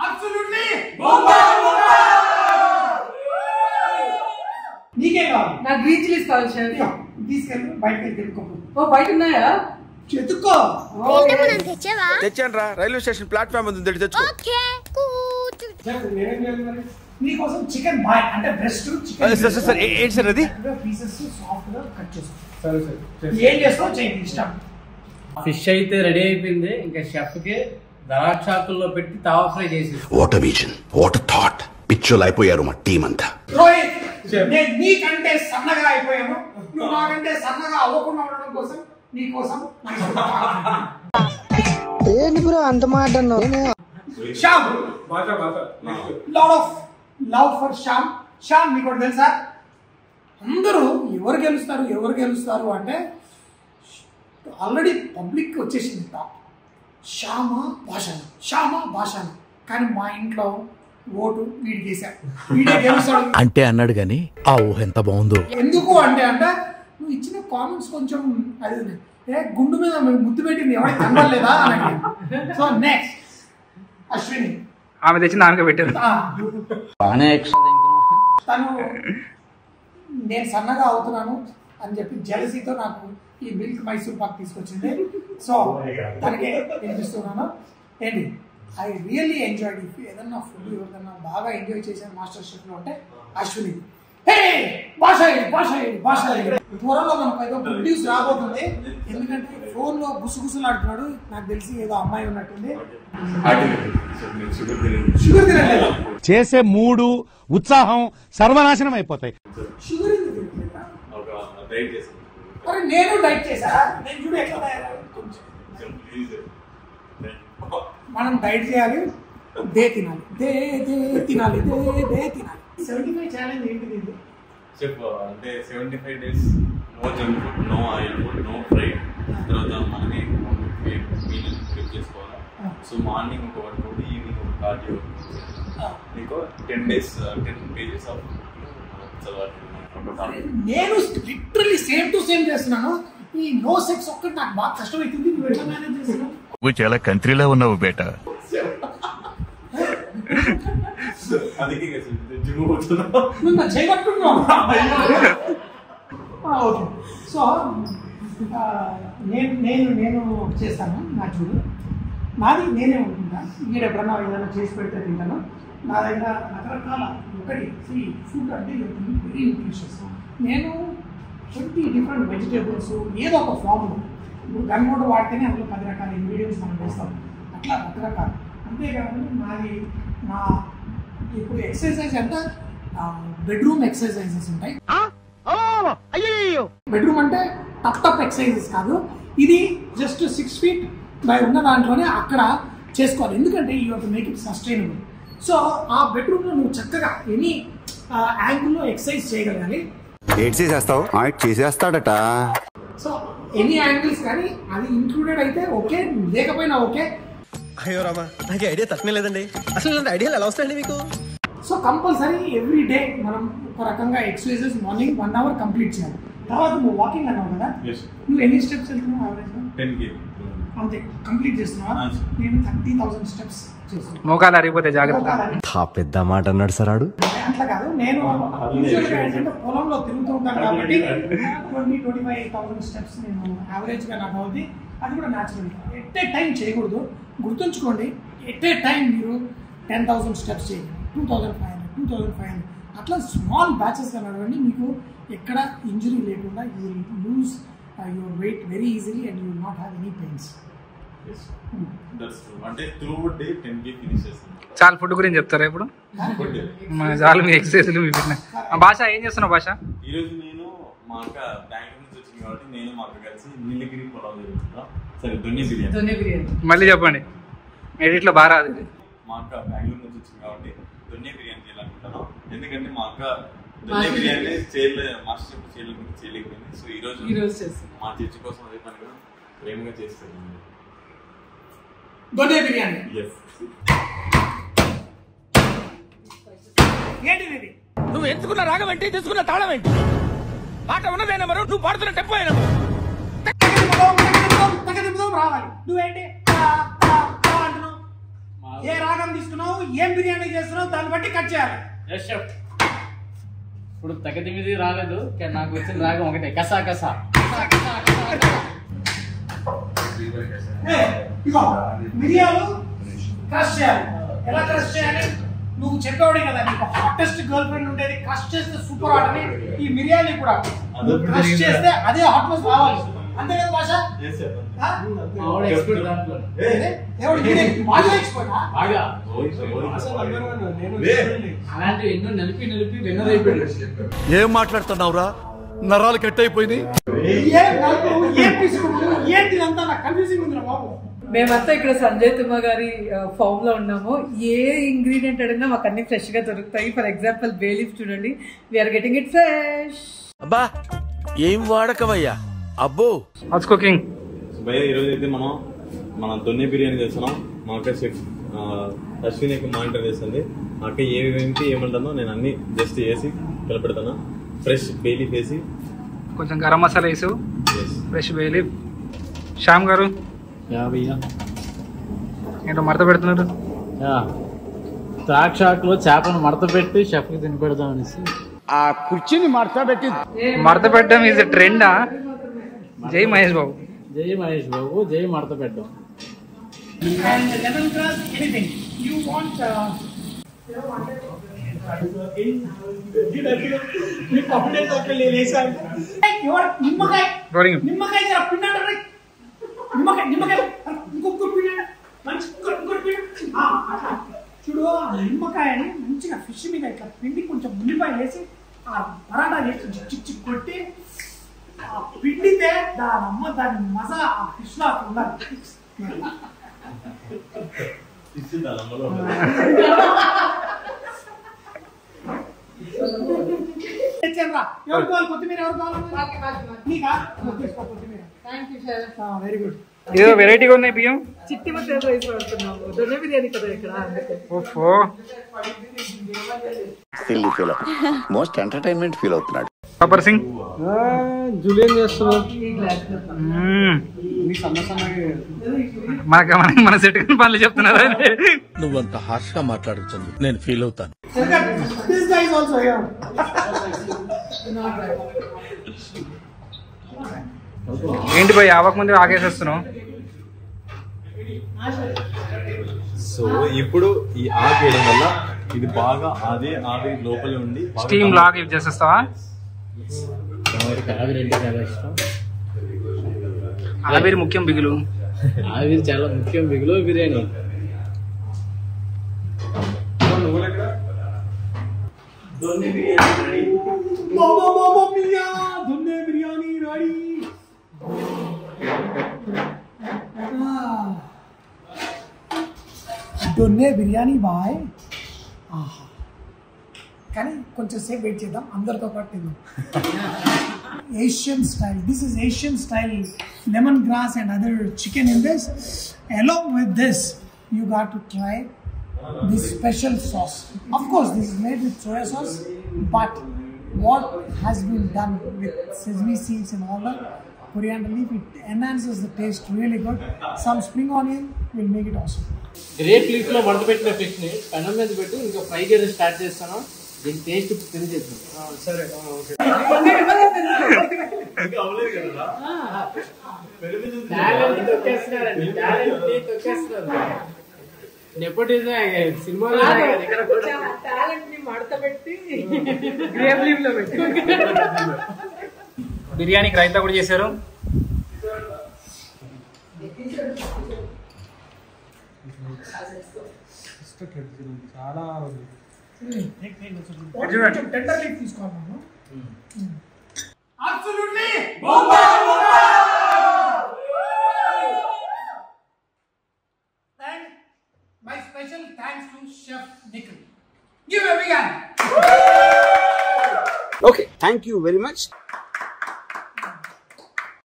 Absolutely నీకే కావాలి నాకు గ్రీన్ చిల్లీస్ కావాలి షెఫ్ ఇదిగో, తీసుకెళ్ళి బయటకి తిరుక్కోపు ఓ బయట ఉన్నాయా చెతుక్కో తెచ్చావా తెచ్చాను రా రైల్వే స్టేషన్ ప్లాట్ఫామ్ ఉంది దగ్గర తెచ్చుకో ఓకే కూచు చెప్పు, నేనేం చేయాలి మరి? నీకోసం చికెన్ బాయ్ అంటే బ్రెస్ట్ ఆ, సార్, సార్, సార్, ఏ- ఏంటి సార్ అది? పీసెస్ సాఫ్ట్ గా కట్ చేసుకో ఏం చేస్తావు చేయండి ఇష్టం ఫిష్ అయితే రెడీ అయిపోయింది ఇంకా షెఫ్ కి దరాక్షాకుల్లో పెట్టి తావా ఫ్రై చేసి వాట్ విజన్ వాట్ థాట్ పిచ్చోలు అయిపోయారు మా టీం అంతా రోహిత్ నేను నీకంటే సన్నగా అయిపోయాను నువ్వు నాకంటే సన్నగా అవ్వకుండా ఉండడం కోసం నీ కోసం ఏంటి బ్రో అంత మాట అన్నావు Shyam lot of love for Shyam Shyam మీకు ఒకటి తెలుసా అందరూ ఎవరు గెలుస్తారు ఎవరు గెలుస్తారు అంటే ఆల్రెడీ పబ్లిక్ వచ్చేసింది టాప్ శ్యామ భాషణ శ్యామ భాషణ కానీ మా ఇంట్లో ఓటు వీడికి వేశారు వీడే గెలుస్తాడు అంటే అన్నాడు గాని ఆ ఊహ ఎంత బాగుందో ఎందుకు అంటే అంటే నువ్వు ఇచ్చిన కామెంట్స్ కొంచెం అది ఉంది. ఏ గుండు మీద మేము ముద్దు పెట్టింది ఎవరికి కనబడలేదా అని సో నెక్స్ట్ అశ్విని ఆమె తెచ్చి నాన్నగా పెట్టారు ఆ, తను నేను సన్నగా అవుతున్నాను అని చెప్పి జలసీతో నాకు ఈ మిల్క్ మైసూర్ పాక్ తీసుకొచ్చింది సో తనకే తినిపిస్తున్నాను ఏంటి ఐ రియల్లీ ఎంజాయ్డ్ ఇఫ్ ఏదన్నా ఫుడ్ ఎవరిదన్నా బాగా ఎంజాయ్ చేసిన మాస్టర్ షెఫ్ లో అంటే అశ్విని హే భాష ఏంటి భాష ఏంటి భాష ఏంటి త్వరలో మనకు ఏదో గుడ్ న్యూస్ రాబోతుంది ఎందుకంటే ఫోన్ లో గుసగుసలాడుతున్నాడు నాకు తెలిసి ఏదో అమ్మాయి ఉన్నట్టుంది షుగర్ తినలేదు చేసే మూడు ఉత్సాహం సర్వనాశనం అయిపోతాయి షుగర్ ఎందుకు తినలేదా? అరే నేను డైట్ చేశా నేను చూడు ఎట్లా తయారయ్యాను. మనం డైట్ చేయాలి దే తినాలి దే దే తినాలి దే దే తినాలి సెవెంటీ ఫైవ్ ఛాలెంజ్ ఏంటిది ఇది? చెప్ అంటే seventy five days no junk food no oil food no fry తర్వాత మనమే మీల్ ప్రిప్ చేసుకోవాలి సో మార్నింగ్ ఒక వర్కౌట్ ఈవినింగ్ ఒక కార్డియో మీకు ten days ten pages of చదవాలి నేను లిటరల్లీ సేమ్ టు సేమ్ చేస్తున్నాను ఈ నో సెక్స్ ఒక్కటి నాకు బాగా కష్టమవుతుంది నువ్వు ఎట్లా మేనేజ్ చేస్తున్నావు నువ్వు చాలా కంట్రీలో ఉన్నావు బేటా అందుకే జిమ్ పోతున్నా నువ్వు నా చేయబట్టున్నావు ఓకే సో ఆ, నేను నేను నేను చేస్తాను నా చూడు నాది నేనే ఉంటుందా మీరు ఎప్పుడన్నా ఏదైనా చేసి పెడితే తింటాను నా దగ్గర రకరకాల ఒకటి సి ఫుడ్ అంటే వెరీ న్యూట్రిషియస్ నేను ట్వంటీ డిఫరెంట్ వెజిటేబుల్స్ ఏదో ఒక ఫామ్లో ఇప్పుడు గన్ మోటర్ వాడితేనే అందులో పది రకాల ఇంగ్రీడియంట్స్ మనం వేస్తాం అట్లా రకరకాలు అంతేకాకుండా నాది నా ఇప్పుడు ఎక్సర్సైజ్ అంటే బెడ్రూమ్ ఎక్సర్సైజెస్ ఉంటాయి బెడ్రూమ్ అంటే టప్ టప్ ఎక్సర్సైజెస్ కాదు ఇది జస్ట్ సిక్స్ ఫీట్ బై ఉన్న దాంట్లోనే అక్కడ చేసుకోవాలి ఎందుకంటే you to make it sustainable so ఆ బెడ్రూమ్లో నువ్వు చక్కగా ఎనీ యాంగిల్లో ఎక్సర్సైజ్ చేయగలగాలి ఏడ్ చేసేస్తావు ఆయిట్ చేసేస్తాడట సో ఎనీ యాంగిల్స్ కానీ అది ఇంక్లూడెడ్ అయితే ఓకే లేకపోయినా ఓకే అయ్యో రామా నాకు ఐడియా తక్కువ లేదండి అసలు ఇలాంటి ఐడియాలు ఎలా వస్తాయండి మీకు సో కంపల్సరీ ఎవ్రీ డే మనం ఒక రకంగా exercises morning one hour complete చేయాలి తర్వాత నువ్వు వాకింగ్ అన్నావు కదా Yes. నువ్వు ఎన్ని స్టెప్స్ వెళ్తున్నావు యావరేజ్గా టెన్ కే అంతే కంప్లీట్ చేస్తున్నావా Ah, sir. నేను థర్టీ థౌసండ్ స్టెప్స్ చేస్తున్నాను మోకాలు అరిగిపోతే జాగ్రత్త ఒక్కొక్క పెద్ద మాట అన్నాడు సరాడు అట్లా కాదు నేను usual గా ఏంటంటే పొలంలో తిరుగుతూ ఉంటాను కాబట్టి twenty twenty five thousand steps నేను యావరేజ్ గా నాకు అవుతుంది అది కూడా న్యాచురల్ ఎట్ ఏ టైం చేయకూడదు గుర్తుంచుకోండి ఎట్ ఏ టైం మీరు టెన్ థౌసండ్ స్టెప్స్ చేయండి two thousand five hundred two thousand five hundred అట్లా స్మాల్ బ్యాచెస్గా నడవండి మీకు ఎక్కడ ఇంజరీ లేకుండా you will lose your weight very easily and you will not have any pains that's true అంటే through day ten K finish చేస్తుంది చాలా food గురించి చెప్తారా ఇప్పుడు మన చాలు మీ ఎక్సర్సైజ్లు మీ ఫిట్నెస్ భాష ఏం చేస్తున్నావు భాష ఈ రోజు నేను మా అక్క బెంగళూరు నుంచి వచ్చింది కాబట్టి నేను మా అక్క కలిసి నీలగిరి పొలం జరుగుతున్నాం సరే దొన్ని బిర్యానీ దొన్నె బిర్యానీ మళ్ళీ చెప్పండి ఎడిట్లో బాగా రాదు ఇది. మా అక్క బెంగళూరు నుంచి వచ్చింది కాబట్టి దొన్ని బిర్యానీ చేయాలనుకుంటాను ఎందుకంటే మా అక్క దొన్ని మాస్టర్ బిర్యానీ చేయలే మాస్టర్ చెఫ్ చేయలేదు చేయలేకపోయింది సో ఈ రోజు ఈ రోజు చేస్తాం మా చర్చి కోసం అదే పనిగా ప్రేమగా చేస్తాను దొన్నే బిర్యానీ ఎస్ ఏంటిది ఇది నువ్వు ఎంచుకున్న రాగం ఏంటి తీసుకున్న తాళం ఏంటి పాట ఉన్నదే నెంబరు నువ్వు పాడుతున్న టెంపో నెంబరు తగ్గదింపుదాం, తగ్గదింపుదాం, తగ్గదింపుదాం రావాలి నువ్వేంటి ఆ, ఆ, ఆ అంటున్నావు మా ఏ రాగం తీసుకున్నావు ఏం బిర్యానీ చేస్తున్నావు దాన్ని బట్టి కట్ చేయాలి Yes, chef. ఇప్పుడు తగ్గదిమిది రాలేదు కానీ నాకు వచ్చిన రాగం ఒకటే కసా కసా ఏ, ఇగో మిరియాలు క్రష్ చేయాలి ఎలా క్రష్ చేయాలి నువ్వు చెప్పేవాడే కదా నీకు హాటెస్ట్ గర్ల్ ఫ్రెండ్ ఉండేది క్రష్ చేస్తే సూపర్ హాట్ అని ఈ మిరియాలు కూడా నువ్వు క్రష్ చేస్తే అదే హాట్నెస్ రావాలి అంతే కదా భాష ఆ? ఆవిడ expert దాంట్లో. ఏది? ఎవడు మీరే? వాళ్ళు expert ఆ? బాగా అలాంటివి ఎన్నో నలిపి నలిపి విన్నర్ అయిపోయాడు ఏం మాట్లాడుతున్నావురా నరాలు కట్ అయిపోయింది ఏం నలుపు, ఏం పిసుకు, ఏంటి ఇదంతా నాకు కన్ఫ్యూజింగ్ ఉందిరా బాబు మేమంతా ఇక్కడ సంజయ్ తుమ్మ గారి ఫామ్ లో ఉన్నాము ఏ ఇంగ్రీడియంట్ అడిగినా మాకు అన్ని ఫ్రెష్ గా దొరుకుతాయి ఫర్ ఎగ్జాంపుల్ బేలీఫ్ చూడండి వీఆర్ గెటింగ్ ఇట్ ఫ్రెష్ అబ్బా ఏం వాడకవయ్యా అబ్బో హాట్స్ కుకింగ్ భయ ఈరోజు అయితే మనం మన దొన్నె బిర్యానీ చేస్తున్నాం మా అక్క షెఫ్ అశ్విని యొక్క మానిటర్ చేస్తుంది మా అక్క ఏమేమిటి ఏమంటుందో నేను అన్ని జస్ట్ వేసి కలపెడతాను ఫ్రెష్ బేలీఫ్ వేసి కొంచెం గరం మసాలా వేసు yes. ఫ్రెష్ వేలి శ్యామ్ గారు యాభై ఏంటో మడత పెడుతున్నారు ద్రాక్షాకులో చేపను మడత పెట్టి షెఫ్కి తిని పెడదాం అనేసి ఆ కుర్చీని మడత పెట్టి మడత పెట్టడం ఈజ్ ట్రెండా జై మహేష్ బాబు జై మహేష్ బాబు జై మడత పెట్టడం and lemongrass, anything. You want uh, ఎవరు నిమ్మకాయ రోలింగ్ నిమ్మకాయ జర పిండండి రే. నిమ్మకాయ నిమ్మకాయ ఇంకొక పిండండి మంచి ఇంకొక ఇంకొక పిండండి ఆ, అట్లా. చూడు ఆ నిమ్మకాయని మంచిగా ఫిష్ మీద ఇట్లా పిండి కొంచెం ఉల్లిపాయ వేసి ఆ పరాటా వేసి చిక్ చిక్ కొట్టి ఆ పిండితే దాని అమ్మ దాని మజా ఆ ఫిష్ లో అట్లా ఉండాలి తెచ్చాను రా. ఎవరు కావాలి కొత్తిమీర ఎవరు కావాలి నీకా తీసుకో కొత్తిమీర thank you sir very good ఏదో వెరైటీగా ఉన్నాయి బియ్యం చిట్టి మసాలా రైస్ వాడుతున్నాము దొన్న బిర్యానీ కదా ఇక్కడ అందుకే ఓఫో silly feel most entertainment feel అవుతున్నాడు పాపర్ సింగ్ జూలియన్ చేస్తున్నాం మ్మ్. మనకి మనకి మన సెట్ పనులు చెప్తున్నారా నువ్వంత హార్ష్ గా మాట్లాడుతుంది నేను ఫీల్ అవుతాను this guy is also here ఏంటి పోయి ఆవక ముందు ఆకేసేస్తున్నావు సో ఇప్పుడు ఈ ఆకు వేయడం వల్ల ఇది బాగా అదే ఆవిరి లోపలే ఉండి బాగా స్టీమ్ లాగ్ యూజ్ చేసేస్తావా ఎవరికి ఆవిరి అంటే చాలా ఇష్టం ఆవిరి ముఖ్యం బిగులు ఆవిరి చాలా ముఖ్యం బిగులో బిర్యానీ మామా మామా మియా దున్నే బిర్యానీ రెడీ దొన్నే బిర్యానీ బాయ్ ఆహా కానీ కొంచెం సేపు వెయిట్ చేద్దాం అందరితో పాటు తిందాం Asian style this is Asian style lemon grass and other chicken in this along with this you got to try this special sauce. Of course, this is made with soya sauce, but what has been done with sesame seeds and all that coriander leaf, it enhances the taste really good. Some spring onion will make it awesome. Grape leaf లో మడత పెట్టిన fish ని పెనం మీద పెట్టి ఇంకా fry చేయడం start చేస్తాను దీని టేస్ట్ తిని చేద్దాం టాలెంట్ తొక్కేస్తున్నారండి టాలెంట్ ని తొక్కేస్తున్నారు నెపోటిజం సినిమాలో ఇక్కడ కూడా టాలెంట్ ని మడత పెట్టి గ్రేవ్ లీవ్ లో పెట్టి బిర్యానీకి రైతా కూడా చేశారు కొంచెం tender leaf తీసుకోవాలి మనం. Absolutely! And my special thanks to Chef Nikhil. Give him a big hand. Okay thank you very much